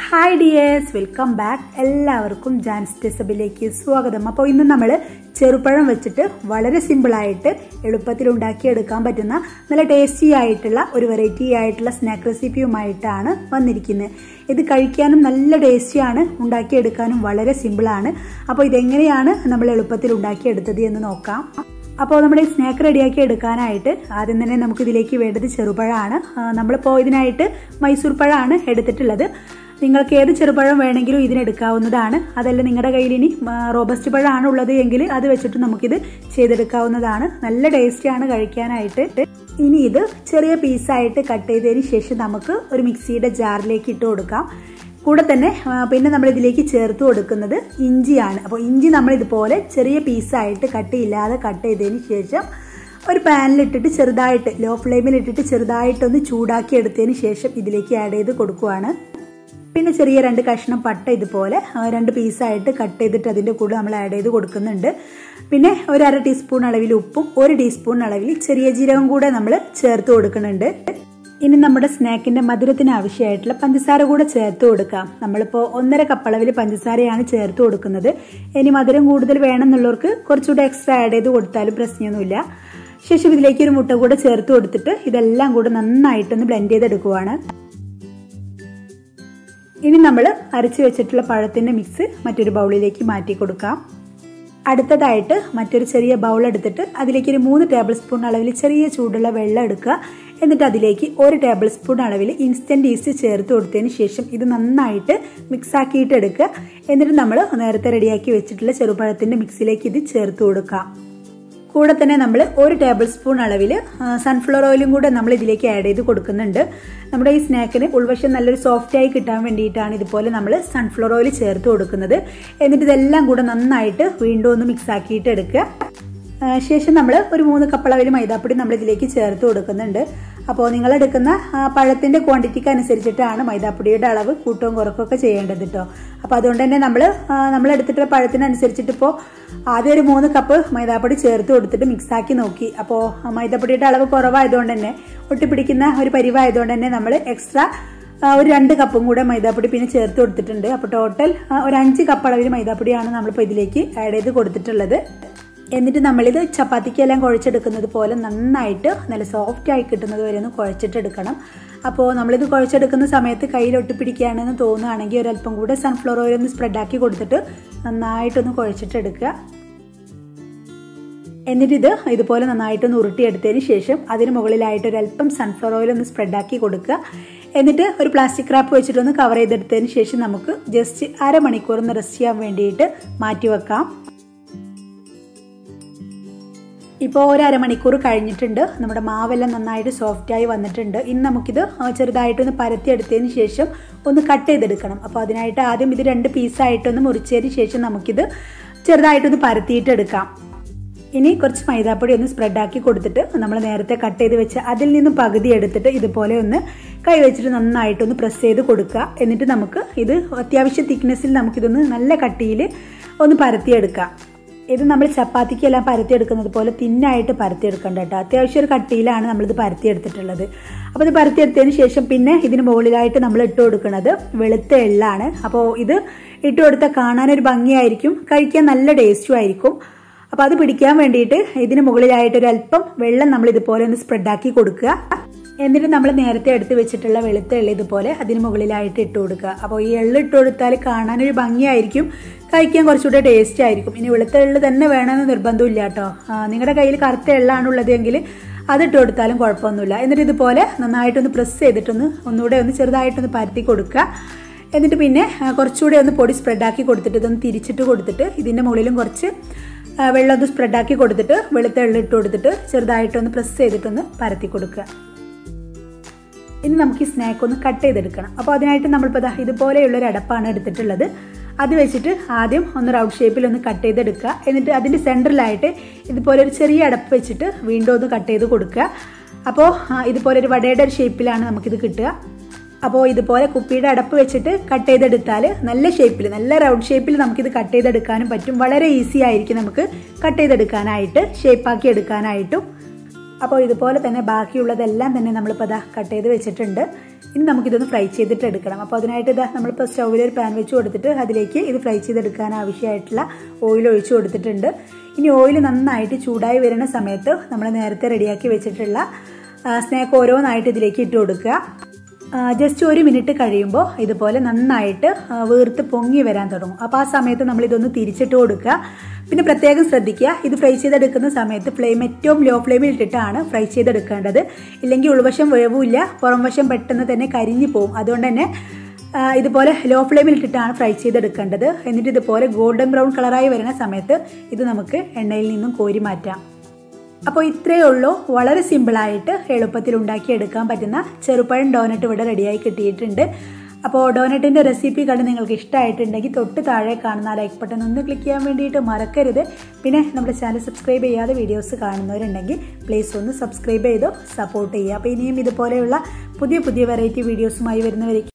hi dears welcome back എല്ലാവർക്കും ജാൻസ് ടെസബിലേക്ക് സ്വാഗതം അപ്പോൾ ഇന്ന് നമ്മൾ ചെറുപഴം വെച്ചിട്ട് വളരെ സിമ്പിളായിട്ട് എളുപ്പത്തിൽ ഉണ്ടാക്കിയെടുക്കാൻ പറ്റുന്ന നല്ല ടേസ്റ്റി ആയിട്ടുള്ള ഒരു വെറൈറ്റി ആയിട്ടുള്ള സ്നാക്ക് റെസിപ്പിയുമായിട്ടാണ് വന്നിരിക്കുന്നത് ഇത് കഴിക്കാനും നല്ല ടേസ്റ്റിയാണ് ഉണ്ടാക്കിയെടുക്കാനും വളരെ സിമ്പിളാണ് അപ്പോൾ ഇതെങ്ങനെയാണ് നമ്മൾ എളുപ്പത്തിൽ ഉണ്ടാക്കിയെടുത്തത് എന്ന് നോക്കാം അപ്പോൾ നമ്മുടെ ഈ സ്നാക്ക് റെഡിയാക്കി എടുക്കാനായിട്ട് ആദ്യം തന്നെ നമുക്ക് ഇതിലേക്ക് വേണ്ടത് ചെറുപഴമാണ് നമ്മളിപ്പോൾ ഇതിനായിട്ട് മൈസൂർ പഴമാണ് എടുത്തിട്ടുള്ളത് നിങ്ങൾക്ക് ഏത് ചെറുപഴം വേണമെങ്കിലും ഇതിനെടുക്കാവുന്നതാണ് അതല്ല നിങ്ങളുടെ കയ്യിൽ ഇനി റോബസ്റ്റ് പഴമാണ് ഉള്ളത് എങ്കിൽ അത് വെച്ചിട്ട് നമുക്കിത് ചെയ്തെടുക്കാവുന്നതാണ് നല്ല ടേസ്റ്റിയാണ് കഴിക്കാനായിട്ട് ഇനി ഇത് ചെറിയ പീസായിട്ട് കട്ട് ചെയ്തതിന് ശേഷം നമുക്ക് ഒരു മിക്സിയുടെ ജാറിലേക്ക് ഇട്ട് കൊടുക്കാം കൂടെ തന്നെ പിന്നെ നമ്മൾ ഇതിലേക്ക് ചേർത്ത് കൊടുക്കുന്നത് ഇഞ്ചിയാണ് അപ്പോൾ ഇഞ്ചി നമ്മൾ ഇതുപോലെ ചെറിയ പീസായിട്ട് കട്ടിയില്ലാതെ കട്ട് ചെയ്തതിന് ശേഷം ഒരു പാനിലിട്ടിട്ട് ചെറുതായിട്ട് ലോ ഫ്ലെയിമിൽ ഇട്ടിട്ട് ചെറുതായിട്ടൊന്ന് ചൂടാക്കി എടുത്തതിന് ശേഷം ഇതിലേക്ക് ആഡ് ചെയ്ത് കൊടുക്കുവാണ് പിന്നെ ചെറിയ രണ്ട് കഷ്ണം പട്ട ഇതുപോലെ രണ്ട് പീസായിട്ട് കട്ട് ചെയ്തിട്ട് അതിൻ്റെ കൂടെ നമ്മൾ ആഡ് ചെയ്ത് കൊടുക്കുന്നുണ്ട് പിന്നെ ഒരു അര ടീസ്പൂൺ അളവിൽ ഉപ്പും ഒരു ടീസ്പൂൺ അളവിൽ ചെറിയ ജീരകം കൂടെ നമ്മൾ ചേർത്ത് കൊടുക്കുന്നുണ്ട് ഇനി നമ്മുടെ സ്നാക്കിന്റെ മധുരത്തിന് ആവശ്യമായിട്ടുള്ള പഞ്ചസാര കൂടെ ചേർത്ത് കൊടുക്കാം നമ്മളിപ്പോൾ ഒന്നര കപ്പളവിൽ പഞ്ചസാരയാണ് ചേർത്ത് കൊടുക്കുന്നത് ഇനി മധുരം കൂടുതൽ വേണമെന്നുള്ളവർക്ക് കുറച്ചുകൂടെ എക്സ്ട്രാ ആഡ് ചെയ്ത് കൊടുത്താലും പ്രശ്നമൊന്നുമില്ല ശേഷം ഇതിലേക്ക് ഒരു മുട്ട കൂടെ ചേർത്ത് കൊടുത്തിട്ട് ഇതെല്ലാം കൂടെ നന്നായിട്ടൊന്ന് ബ്ലെൻഡ് ചെയ്തെടുക്കുവാണ് ഇനി നമ്മൾ അരച്ച് വെച്ചിട്ടുള്ള പഴത്തിന്റെ മിക്സ് മറ്റൊരു ബൗളിലേക്ക് മാറ്റി കൊടുക്കാം അടുത്തതായിട്ട് മറ്റൊരു ചെറിയ ബൗൾ എടുത്തിട്ട് അതിലേക്ക് ഒരു മൂന്ന് ടേബിൾ സ്പൂൺ അളവിൽ ചെറിയ ചൂടുള്ള വെള്ളം എടുക്കുക എന്നിട്ട് അതിലേക്ക് ഒരു ടേബിൾ സ്പൂൺ അളവിൽ ഇൻസ്റ്റന്റ് ഈസ്റ്റ് ചേർത്ത് കൊടുത്തതിന് ശേഷം ഇത് നന്നായിട്ട് മിക്സ് ആക്കിയിട്ട് എടുക്കുക എന്നിട്ട് നമ്മൾ നേരത്തെ റെഡിയാക്കി വെച്ചിട്ടുള്ള ചെറുപഴത്തിന്റെ മിക്സിലേക്ക് ഇത് ചേർത്ത് കൊടുക്കാം കൂടെ തന്നെ നമ്മൾ ഒരു ടേബിൾ സ്പൂൺ അളവിൽ സൺഫ്ലവർ ഓയിലും കൂടെ നമ്മൾ ഇതിലേക്ക് ആഡ് ചെയ്ത് കൊടുക്കുന്നുണ്ട് നമ്മുടെ ഈ സ്നാക്കിന് ഉൾവശം നല്ലൊരു സോഫ്റ്റ് ആയി കിട്ടാൻ വേണ്ടിയിട്ടാണ് ഇതുപോലെ നമ്മൾ സൺഫ്ലവർ ഓയിൽ ചേർത്ത് കൊടുക്കുന്നത് എന്നിട്ട് ഇതെല്ലാം കൂടെ നന്നായിട്ട് വീണ്ടും ഒന്ന് മിക്സ് ആക്കിയിട്ട് എടുക്കുക ശേഷം നമ്മൾ ഒരു മൂന്ന് കപ്പളവിൽ മൈദാപ്പൊടി നമ്മൾ ഇതിലേക്ക് ചേർത്ത് കൊടുക്കുന്നുണ്ട് അപ്പോൾ നിങ്ങൾ എടുക്കുന്ന പഴത്തിന്റെ ക്വാണ്ടിറ്റിക്ക് അനുസരിച്ചിട്ടാണ് മൈദാപ്പൊടിയുടെ അളവ് കൂട്ടവും കുറക്കുകയൊക്കെ ചെയ്യേണ്ടത് കേട്ടോ അപ്പോൾ അതുകൊണ്ട് തന്നെ നമ്മൾ നമ്മൾ എടുത്തിട്ടുള്ള പഴത്തിനനുസരിച്ചിട്ട് ഇപ്പോൾ ആദ്യം ഒരു മൂന്ന് കപ്പ് മൈദാപ്പൊടി ചേർത്ത് കൊടുത്തിട്ട് മിക്സ് ആക്കി നോക്കി അപ്പോൾ മൈദാപ്പൊടിയുടെ അളവ് കുറവായതുകൊണ്ട് തന്നെ ഒട്ടിപ്പിടിക്കുന്ന ഒരു പരിവായതുകൊണ്ട് തന്നെ നമ്മൾ എക്സ്ട്രാ ഒരു രണ്ട് കപ്പും കൂടെ മൈദാപ്പൊടി പിന്നെ ചേർത്ത് കൊടുത്തിട്ടുണ്ട് അപ്പോൾ ടോട്ടൽ ഒരു അഞ്ച് കപ്പ് അളവിൽ മൈദാപ്പൊടിയാണ് നമ്മളിപ്പോൾ ഇതിലേക്ക് ആഡ് ചെയ്ത് കൊടുത്തിട്ടുള്ളത് എന്നിട്ട് നമ്മളിത് ചപ്പാത്തിക്കെല്ലാം കുഴച്ചെടുക്കുന്നത് പോലെ നന്നായിട്ട് നല്ല സോഫ്റ്റ് ആയി കിട്ടുന്നത് വരെ ഒന്ന് കുഴച്ചിട്ടെടുക്കണം അപ്പോൾ നമ്മളിത് കുഴച്ചെടുക്കുന്ന സമയത്ത് കയ്യിൽ ഒട്ടിപ്പിടിക്കുകയാണെന്ന് തോന്നുകയാണെങ്കിൽ ഒരല്പം കൂടെ സൺഫ്ലവർ ഓയിൽ ഒന്ന് സ്പ്രെഡാക്കി കൊടുത്തിട്ട് നന്നായിട്ടൊന്ന് കുഴച്ചിട്ടെടുക്കുക എന്നിട്ട് ഇത് ഇതുപോലെ നന്നായിട്ടൊന്ന് ഉരുട്ടിയെടുത്തതിന് ശേഷം അതിന് മുകളിലായിട്ട് ഒരല്പം സൺഫ്ലവർ ഓയിൽ ഒന്ന് സ്പ്രെഡാക്കി കൊടുക്കുക എന്നിട്ട് ഒരു പ്ലാസ്റ്റിക് റാപ്പ് വെച്ചിട്ടൊന്ന് കവർ ചെയ്തെടുത്തതിന് ശേഷം നമുക്ക് ജസ്റ്റ് അരമണിക്കൂർ ഒന്ന് റെസ്റ്റ് ചെയ്യാൻ വേണ്ടിയിട്ട് മാറ്റി വെക്കാം ഇപ്പോൾ ഒരു അരമണിക്കൂർ കഴിഞ്ഞിട്ടുണ്ട് നമ്മുടെ മാവെല്ലാം നന്നായിട്ട് സോഫ്റ്റായി വന്നിട്ടുണ്ട് ഇനി നമുക്കിത് ചെറുതായിട്ടൊന്ന് പരത്തിയെടുത്തതിന് ശേഷം ഒന്ന് കട്ട് ചെയ്തെടുക്കണം അപ്പോൾ അതിനായിട്ട് ആദ്യം ഇത് രണ്ട് പീസായിട്ടൊന്ന് മുറിച്ചതിന് ശേഷം നമുക്കിത് ചെറുതായിട്ടൊന്ന് പരത്തിയിട്ടെടുക്കാം ഇനി കുറച്ച് മൈദാപ്പൊടി ഒന്ന് സ്പ്രെഡാക്കി കൊടുത്തിട്ട് നമ്മൾ നേരത്തെ കട്ട് ചെയ്ത് വെച്ച് അതിൽ നിന്നും പകുതി എടുത്തിട്ട് ഇതുപോലെ ഒന്ന് കൈ വെച്ചിട്ട് നന്നായിട്ടൊന്ന് പ്രസ് ചെയ്ത് കൊടുക്കുക എന്നിട്ട് നമുക്ക് ഇത് അത്യാവശ്യം തിക്നെസ്സിൽ നമുക്കിതൊന്ന് നല്ല കട്ടിയിൽ ഒന്ന് പരത്തിയെടുക്കാം ഇത് നമ്മൾ ചപ്പാത്തിക്കെല്ലാം പരത്തിയെടുക്കുന്നത് പോലെ തിന്നായിട്ട് പരത്തിയെടുക്കണ്ട കേട്ടോ അത്യാവശ്യം ഒരു കട്ടിയിലാണ് നമ്മളിത് പരത്തിയെടുത്തിട്ടുള്ളത് അപ്പോൾ ഇത് പരത്തിയെടുത്തതിന് ശേഷം പിന്നെ ഇതിന് മുകളിലായിട്ട് നമ്മൾ ഇട്ട് കൊടുക്കുന്നത് വെളുത്ത എള്ളാണ് അപ്പോൾ ഇത് ഇട്ട് കൊടുത്താൽ കാണാനൊരു ഭംഗിയായിരിക്കും കഴിക്കാൻ നല്ല ടേസ്റ്റും ആയിരിക്കും അപ്പോൾ അത് പിടിക്കാൻ വേണ്ടിയിട്ട് ഇതിന് മുകളിലായിട്ട് ഒരു അല്പം വെള്ളം നമ്മൾ ഇതുപോലെ ഒന്ന് സ്പ്രെഡാക്കി കൊടുക്കുക എന്നിട്ട് നമ്മൾ നേരത്തെ എടുത്ത് വെച്ചിട്ടുള്ള വെളുത്ത എള്ള് ഇതുപോലെ അതിന് മുകളിലായിട്ട് ഇട്ട് കൊടുക്കുക അപ്പോൾ ഈ എള്ള് ഇട്ട് കൊടുത്താൽ കാണാനൊരു ഭംഗിയായിരിക്കും കഴിക്കാൻ കുറച്ചുകൂടെ ടേസ്റ്റ് ആയിരിക്കും ഇനി വെളുത്ത എള്ള് തന്നെ വേണമെന്ന് നിർബന്ധമില്ല കേട്ടോ നിങ്ങളുടെ കയ്യിൽ കറുത്ത എള്ളാണുള്ളത് എങ്കിൽ അതിട്ട് കൊടുത്താലും കുഴപ്പമൊന്നുമില്ല എന്നിട്ട് ഇതുപോലെ നന്നായിട്ടൊന്ന് പ്രസ് ചെയ്തിട്ടൊന്ന് ഒന്നുകൂടെ ഒന്ന് ചെറുതായിട്ടൊന്ന് പരത്തി കൊടുക്കുക എന്നിട്ട് പിന്നെ കുറച്ചുകൂടെ ഒന്ന് പൊടി സ്പ്രെഡാക്കി കൊടുത്തിട്ട് ഇതൊന്ന് തിരിച്ചിട്ട് കൊടുത്തിട്ട് ഇതിൻ്റെ മുകളിലും കുറച്ച് വെള്ളം ഒന്ന് സ്പ്രെഡാക്കി കൊടുത്തിട്ട് വെളുത്ത എള്ള് ഇട്ട് കൊടുത്തിട്ട് ചെറുതായിട്ടൊന്ന് പ്രസ് ചെയ്തിട്ടൊന്ന് പരത്തി കൊടുക്കുക ഇനി നമുക്ക് ഈ സ്നാക്ക് ഒന്ന് കട്ട് ചെയ്തെടുക്കണം അപ്പോൾ അതിനായിട്ട് നമ്മളിപ്പോൾ ഇതുപോലെയുള്ള ഒരു അടപ്പാണ് എടുത്തിട്ടുള്ളത് അത് വെച്ചിട്ട് ആദ്യം ഒന്ന് റൗണ്ട് ഷേപ്പിൽ ഒന്ന് കട്ട് ചെയ്തെടുക്കുക എന്നിട്ട് അതിൻ്റെ സെൻറ്ററിലായിട്ട് ഇതുപോലെ ഒരു ചെറിയ അടപ്പ് വെച്ചിട്ട് വീണ്ടും ഒന്ന് കട്ട് ചെയ്ത് കൊടുക്കുക അപ്പോൾ ഇതുപോലെ ഒരു വടയുടെ ഒരു ഷേപ്പിലാണ് നമുക്കിത് കിട്ടുക അപ്പോൾ ഇതുപോലെ കുപ്പിയുടെ അടപ്പ് വെച്ചിട്ട് കട്ട് ചെയ്തെടുത്താൽ നല്ല ഷേപ്പിൽ നല്ല റൗണ്ട് ഷേപ്പിൽ നമുക്കിത് കട്ട് ചെയ്തെടുക്കാനും പറ്റും വളരെ ഈസി ആയിരിക്കും നമുക്ക് കട്ട് ചെയ്തെടുക്കാനായിട്ട് ഷേപ്പാക്കി എടുക്കാനായിട്ടും അപ്പോൾ ഇതുപോലെ തന്നെ ബാക്കിയുള്ളതെല്ലാം തന്നെ നമ്മളിപ്പോൾ അതാ കട്ട് ചെയ്ത് വെച്ചിട്ടുണ്ട് ഇനി നമുക്കിതൊന്ന് ഫ്രൈ ചെയ്തിട്ട് എടുക്കണം അപ്പോൾ അതിനായിട്ട് ഇതാ നമ്മളിപ്പോൾ സ്റ്റൗവിൽ ഒരു പാൻ വെച്ച് കൊടുത്തിട്ട് അതിലേക്ക് ഇത് ഫ്രൈ ചെയ്തെടുക്കാൻ ആവശ്യമായിട്ടുള്ള ഓയിൽ ഒഴിച്ചു കൊടുത്തിട്ടുണ്ട് ഇനി ഓയിൽ നന്നായിട്ട് ചൂടായി വരുന്ന സമയത്ത് നമ്മൾ നേരത്തെ റെഡിയാക്കി വെച്ചിട്ടുള്ള സ്നാക്ക് ഓരോന്നായിട്ട് ഇതിലേക്ക് ഇട്ട് കൊടുക്കുക ജസ്റ്റ് ഒരു മിനിറ്റ് കഴിയുമ്പോൾ ഇതുപോലെ നന്നായിട്ട് വീർത്ത് പൊങ്ങി വരാൻ തുടങ്ങും അപ്പോൾ ആ സമയത്ത് നമ്മൾ ഇതൊന്ന് തിരിച്ചിട്ട് കൊടുക്കുക പിന്നെ പ്രത്യേകം ശ്രദ്ധിക്കുക ഇത് ഫ്രൈ ചെയ്തെടുക്കുന്ന സമയത്ത് ഫ്ലെയിം ഏറ്റവും ലോ ഫ്ലെയിമിൽ ഇട്ടിട്ടാണ് ഫ്രൈ ചെയ്തെടുക്കേണ്ടത് ഇല്ലെങ്കിൽ ഉൾവശം വേവില്ല പുറം വശം പെട്ടെന്ന് തന്നെ കരിഞ്ഞു പോകും അതുകൊണ്ട് തന്നെ ഇതുപോലെ ലോ ഫ്ലെയിമിൽ ഇട്ടിട്ടാണ് ഫ്രൈ ചെയ്തെടുക്കേണ്ടത് എന്നിട്ട് ഇതുപോലെ ഗോൾഡൻ ബ്രൗൺ കളറായി വരുന്ന സമയത്ത് ഇത് നമുക്ക് എണ്ണയിൽ നിന്നും കോരി മാറ്റാം അപ്പോൾ ഇത്രയേ ഉള്ളൂ വളരെ സിമ്പിളായിട്ട് എളുപ്പത്തിൽ ഉണ്ടാക്കിയെടുക്കാൻ പറ്റുന്ന ചെറുപ്പഴം ഡോനറ്റ് ഇവിടെ റെഡിയായി കിട്ടിയിട്ടുണ്ട് അപ്പോൾ ഡോനറ്റിൻ്റെ റെസിപ്പി കണ്ട് നിങ്ങൾക്ക് ഇഷ്ടമായിട്ടുണ്ടെങ്കിൽ തൊട്ട് താഴെ കാണുന്ന ലൈക്ക് ബട്ടൺ ഒന്ന് ക്ലിക്ക് ചെയ്യാൻ വേണ്ടിയിട്ട് മറക്കരുത് പിന്നെ നമ്മുടെ ചാനൽ സബ്സ്ക്രൈബ് ചെയ്യാതെ വീഡിയോസ് കാണുന്നവരുണ്ടെങ്കിൽ പ്ലീസ് ഒന്ന് സബ്സ്ക്രൈബ് ചെയ്തോ സപ്പോർട്ട് ചെയ്യുക അപ്പോൾ ഇനിയും ഇതുപോലെയുള്ള പുതിയ പുതിയ വെറൈറ്റി വീഡിയോസുമായി വരുന്നവരേക്കും